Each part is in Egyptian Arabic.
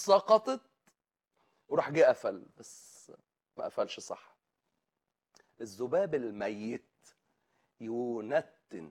سقطت وراح جه قفل بس ما قفلش صح الذباب الميت ينتن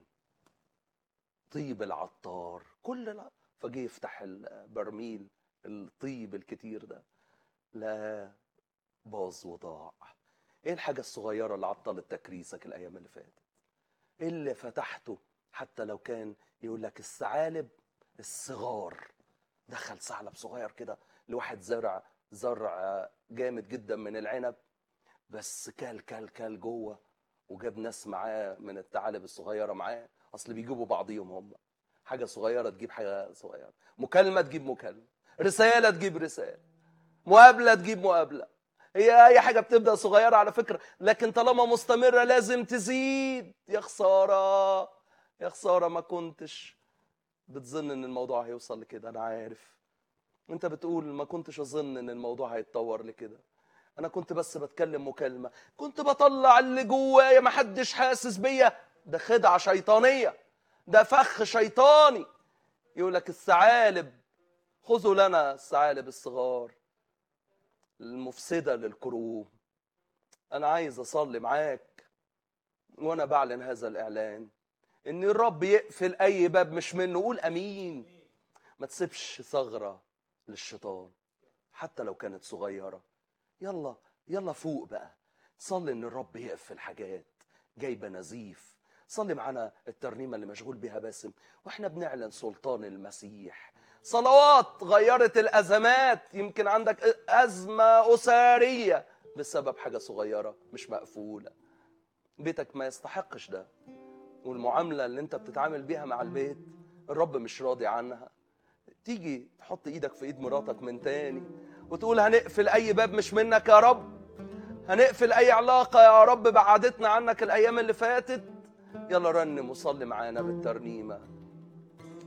طيب العطار كل لا فجه يفتح البرميل الطيب الكتير ده لا باظ وضاع ايه الحاجة الصغيرة اللي عطلت تكريسك الأيام اللي فاتت ايه اللي فتحته حتى لو كان يقول لك الثعالب الصغار دخل ثعلب صغير كده لواحد زرع زرع جامد جدا من العنب بس كال كال كال جوه وجاب ناس معاه من الثعالب الصغيره معاه اصل بيجيبوا بعضيهم هم حاجه صغيره تجيب حاجه صغيره مكالمه تجيب مكالمه رساله تجيب رساله مقابله تجيب مقابله هي اي حاجه بتبدا صغيره على فكره لكن طالما مستمره لازم تزيد يا خساره يا خساره ما كنتش بتظن ان الموضوع هيوصل لكده انا عارف انت بتقول ما كنتش اظن ان الموضوع هيتطور لكده انا كنت بس بتكلم مكالمه كنت بطلع اللي جوايا ما حدش حاسس بيا ده خدعه شيطانيه ده فخ شيطاني يقول لك الثعالب خذوا لنا الثعالب الصغار المفسده للكروم انا عايز اصلي معاك وانا بعلن هذا الاعلان ان الرب يقفل اي باب مش منه قول امين ما تسيبش ثغره للشيطان حتى لو كانت صغيره يلا يلا فوق بقى صلي ان الرب يقفل حاجات جايبه نزيف صلي معانا الترنيمه اللي مشغول بيها باسم واحنا بنعلن سلطان المسيح صلوات غيرت الازمات يمكن عندك ازمه اسريه بسبب حاجه صغيره مش مقفوله بيتك ما يستحقش ده والمعامله اللي انت بتتعامل بيها مع البيت الرب مش راضي عنها تيجي تحط ايدك في ايد مراتك من تاني وتقول هنقفل اي باب مش منك يا رب هنقفل اي علاقه يا رب بعدتنا عنك الايام اللي فاتت يلا رنم وصلي معانا بالترنيمه